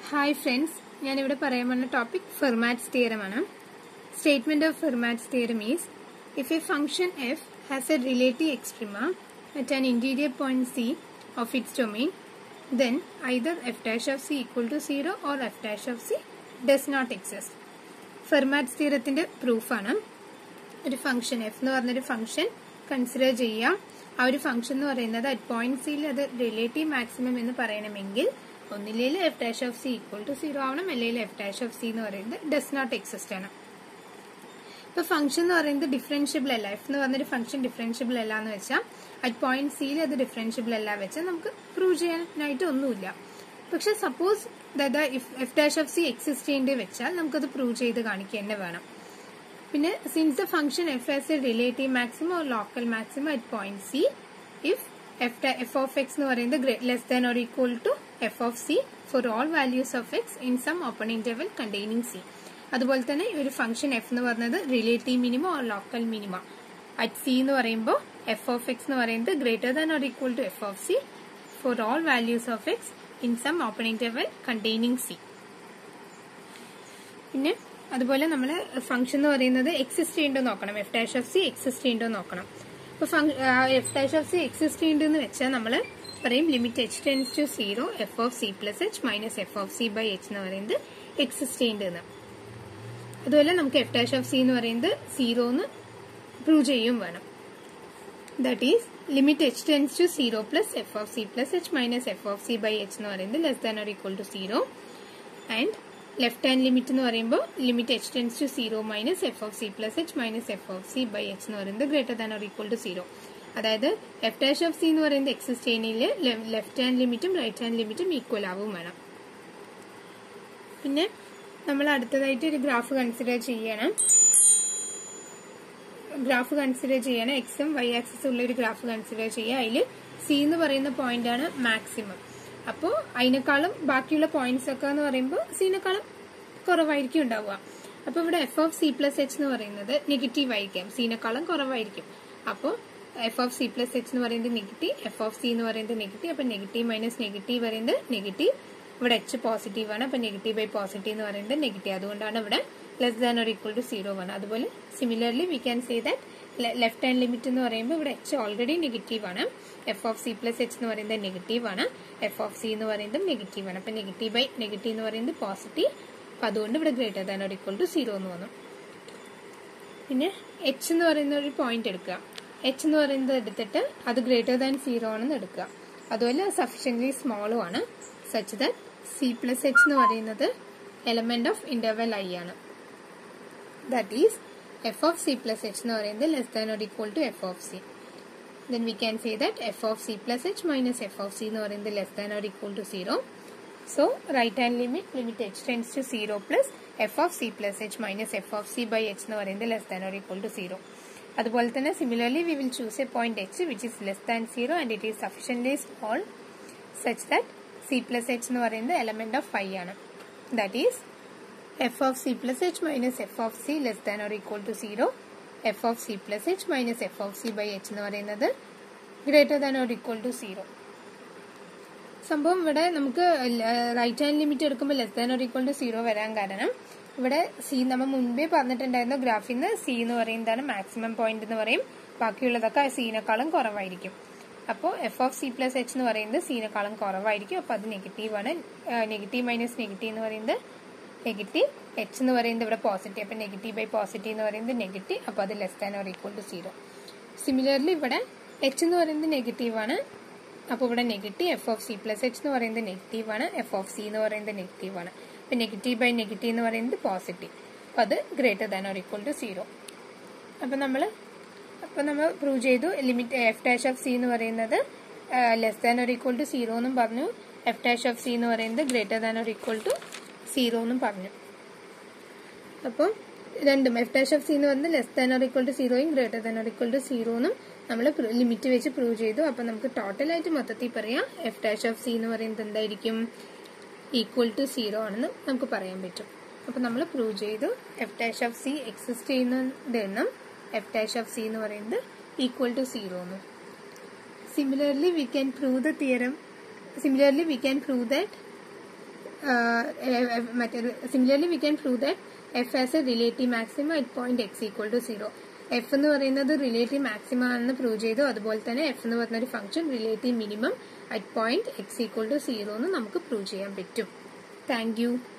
Hi friends ഞാനിവിടെ പറയാൻ പോകുന്ന ടോപ്പിക് ഫെർമാറ്റ്സ് തിയറമാണ് statement of Fermat's theorem is if a function f has a relative extrema at an interior point c of its domain then either f dash of c equal to 0 or f dash of c does not exist. Fermat's തിയറത്തിന്റെ പ്രൂഫാണ് ഒരു function f എന്ന് പറഞ്ഞൊരു function consider ചെയ്യാം ആ ഒരു function എന്ന് പറയുന്നത് അറ്റ് പോയിന്റ് സിയിൽ അത് റിലേറ്റീവ് മാക്സിമം എന്ന് പറയണമെങ്കിൽ ഒന്നിലേൽ f dash of c equal to zero ആവണം അല്ലെങ്കിൽ എഫ് ഡാഷ് ഓഫ് സി എന്ന് പറയുന്നത് ഡസ് നോട്ട് എക്സിസ്റ്റ് ആണ് ഇപ്പൊ ഫംഗ്ഷൻ എന്ന് പറയുന്നത് ഡിഫറൻഷ്യബിൾ അല്ല എഫ് എന്ന് പറഞ്ഞൊരു ഫംഗ്ഷൻ ഡിഫറൻഷ്യബിൾ അല്ല എന്ന് വെച്ചാൽ അറ്റ് പോയിന്റ് സിയിൽ അത് ഡിഫറൻഷ്യബിൾ അല്ല വെച്ചാൽ നമുക്ക് പ്രൂവ് ചെയ്യാനായിട്ട് ഒന്നുമില്ല പക്ഷെ സപ്പോസ് ദാ f dash of c exist ചെയ്യേണ്ടി വെച്ചാൽ നമുക്കത് പ്രൂവ് ചെയ്ത് കാണിക്കുക തന്നെ വേണം പിന്നെ since the function f as a relative maximum or local maximum at point c if f f of x എന്ന് പറയുന്നത് less than or equal to f of c for all values of x in some open interval containing c അതുപോലെ തന്നെ ഈ ഒരു function f എന്ന് പറയുന്നത് relative minimum or local minima at c എന്ന് പറയുമ്പോൾ എഫ് ഓഫ് എക്സ് എന്ന് പറയുന്നത് greater than or equal to f of c for all values of x in some open interval containing c പിന്നെ അതുപോലെ നമ്മൾ function എന്ന് പറയുന്നത് എക്സിസ്റ്റ് ചെയ്യണ്ടോ നോക്കണം f dash of c exist ചെയ്യണ്ടോ നോക്കണം അപ്പൊ f dash of c exist ചെയ്യണ്ടെന്ന് വെച്ചാൽ നമ്മൾ പറയും limit h tends to zero f of c plus h minus f of c by h എന്ന് പറയുന്നത് എക്സിസ്റ്റ് ചെയ്യേണ്ടതെന്ന് അതുപോലെ നമുക്ക് എഫ് ഡാഷ് ഓഫ് സി എന്ന് പറയുന്നത് സീറോ എന്ന് പ്രൂവ് ചെയ്യുകയും വേണം that is limit h tends to zero plus f of c plus h minus f of c by h എന്ന് പറയുന്നത് less than or equal to zero and left hand limit എന്ന് പറയുമ്പോൾ limit h tends to zero minus f of c plus h minus f of c by h എന്ന് പറയുന്നത് greater than or equal to zero അതായത് f dash of c എന്ന് പറയുന്നത് exist ചെയ്യുന്നതിൽ left hand ലിമിറ്റും right hand ലിമിറ്റും equal ആവും വേണം പിന്നെ നമ്മൾ അടുത്തതായിട്ട് ഒരു ഗ്രാഫ് കൺസിഡർ ചെയ്യണം ഗ്രാഫ് കൺസിഡർ ചെയ്യണം എക്സും വൈ ആക്സിസ് ഉള്ള ഒരു ഗ്രാഫ് കൺസിഡർ ചെയ്യുക അതിൽ സി എന്ന് പറയുന്ന പോയിന്റ് ആണ് മാക്സിമം അപ്പോൾ അതിനേക്കാളും ബാക്കിയുള്ള പോയിന്റ്സ് ഒക്കെ എന്ന് പറയുമ്പോൾ സിനേക്കാളും കുറവായിരിക്കും ഉണ്ടാവുക അപ്പോൾ ഇവിടെ f of c plus h എന്ന് പറയുന്നത് നെഗറ്റീവ് ആയിരിക്കാം സിനേക്കാളും കുറവായിരിക്കും അപ്പോൾ f of c plus h എന്ന് പറയുന്നത് നെഗറ്റീവ് എഫ് ഓഫ് സി എന്ന് പറയുന്നത് നെഗറ്റീവ് അപ്പോൾ നെഗറ്റീവ് മൈനസ് നെഗറ്റീവ് പറയുന്നത് നെഗറ്റീവ് ഇവിടെ എച്ച് പോസിറ്റീവ് ആണ് അപ്പോൾ നെഗറ്റീവ് ബൈ പോസിറ്റീവ് എന്ന് പറയുന്നത് നെഗറ്റീവ് അതുകൊണ്ടാണ് ഇവിടെ less than or equal to zero ആണ് അതുപോലെ similarly we can say that left hand limit എന്ന് പറയുമ്പോൾ ഇവിടെ എച്ച് ഓൾറെഡി നെഗറ്റീവ് ആണ് f of c plus h എന്ന് പറയുന്നത് നെഗറ്റീവ് ആണ് എഫ് ഓഫ് സി എന്ന് പറയുന്നത് നെഗറ്റീവ് ആണ് അപ്പൊ നെഗറ്റീവ് ബൈ നെഗറ്റീവ് എന്ന് പറയുന്നത് പോസിറ്റീവ് അപ്പൊ അതുകൊണ്ട് ഇവിടെ greater than or equal to zero എന്ന് വന്നു പിന്നെ എച്ച് എന്ന് പറയുന്ന ഒരു പോയിന്റ് എടുക്കുക എച്ച് എന്ന് പറയുന്നത് എടുത്തിട്ട് അത് ഗ്രേറ്റർ ദാൻ സീറോ ആണെന്ന് എടുക്കുക അതുപോലെ സഫീഷ്യന്റ്ലി സ്മോളും ആണ് such that c plus h എന്ന് പറയുന്നത് എലമെന്റ് ഓഫ് ഇന്റർവെൽ ഐ ആണ് that is f of c plus h എന്ന് പറയുന്നത് less than or equal to f of c then we can say that f of c plus h minus f of c എന്ന് പറയുന്നത് less than or equal to 0. So, right hand limit, limit h tends to 0 plus f of c plus h minus f of c by h എന്ന് പറയുന്നത് less than or equal to 0. അതുപോലെ തന്നെ similarly we will choose a point h which is less than 0 and it is sufficiently small such that c plus h എന്ന് പറയുന്നത് element of phi ആണ്. That is f of c plus h minus f of c less than or equal to 0 f of c plus h minus f of c by h എന്ന് പറയുന്നത് greater than or equal to zero സംഭവം ഇവിടെ നമുക്ക് right hand limit എടുക്കുമ്പോൾ less than or equal to zero വരാൻ കാരണം ഇവിടെ C നമ്മൾ മുൻപേ പറഞ്ഞിട്ടുണ്ടായിരുന്ന ഗ്രാഫിൽ നിന്ന് സി എന്ന് പറയുന്നതാണ് മാക്സിമം പോയിന്റ് എന്ന് പറയും ബാക്കിയുള്ളതൊക്കെ സീനേക്കാളും കുറവായിരിക്കും അപ്പോൾ f of c plus h എന്ന് പറയുന്നത് സീനേക്കാളും കുറവായിരിക്കും അപ്പോൾ അത് നെഗറ്റീവ് ആണ് നെഗറ്റീവ് മൈനസ് നെഗറ്റീവ് എന്ന് പറയുന്നത് നെഗറ്റീവ് എച്ച് എന്ന് പറയുന്നത് ഇവിടെ പോസിറ്റീവ് അപ്പം നെഗറ്റീവ് ബൈ പോസിറ്റീവ് എന്ന് പറയുന്നത് നെഗറ്റീവ് അപ്പോൾ അത് less than or equal to zero similarly ഇവിടെ എച്ച് എന്ന് പറയുന്നത് നെഗറ്റീവ് ആണ് അപ്പോൾ ഇവിടെ negative f of c plus h എന്ന് പറയുന്നത് നെഗറ്റീവ് ആണ് എഫ് ഓഫ് സി എന്ന് പറയുന്നത് നെഗറ്റീവ് ആണ് അപ്പം നെഗറ്റീവ് ബൈ നെഗറ്റീവ് എന്ന് പറയുന്നത് പോസിറ്റീവ് അപ്പോൾ അത് greater than or equal to zero അപ്പം നമ്മൾ അപ്പം നമ്മൾ പ്രൂവ് ചെയ്തു limit f dash of c എന്ന് പറയുന്നത് less than or equal to zero എന്നും പറഞ്ഞു എഫ് ഡാഷ് ഓഫ് സി എന്ന് പറയുന്നത് greater than or equal to zero എന്നും പറഞ്ഞു അപ്പം രണ്ടും എഫ് ഡാഷ് ഓഫ് സി എന്ന് പറയുന്നത് less than or equal to സീറോയും greater than or equal to zero എന്നും നമ്മൾ ലിമിറ്റ് വെച്ച് പ്രൂവ് ചെയ്തു അപ്പം നമുക്ക് ടോട്ടലായിട്ട് മൊത്തത്തിൽ പറയാം എഫ് ഡാഷ് ഓഫ് സി എന്ന് പറയുന്നത് എന്തായിരിക്കും ഈക്വൽ ടു സീറോ ആണെന്ന് നമുക്ക് പറയാൻ പറ്റും അപ്പം നമ്മൾ പ്രൂവ് ചെയ്തു f dash of c exist ചെയ്യുന്നതെന്നും എഫ് ഡാഷ് ഓഫ് സി എന്ന് പറയുന്നത് ഈക്വൽ ടു സീറോ എന്നും similarly we can prove the theorem similarly we can prove that മറ്റേ similarly we can prove that f as a relative maximum at point x equal to zero f എന്ന് പറയുന്നത് relative maximum ആണെന്ന് prove ചെയ്തു അതുപോലെ തന്നെ F എന്ന് പറയുന്ന ഒരു function relative minimum at point x equal to zero എന്ന് നമുക്ക് പ്രൂവ് ചെയ്യാൻ പറ്റും താങ്ക് യു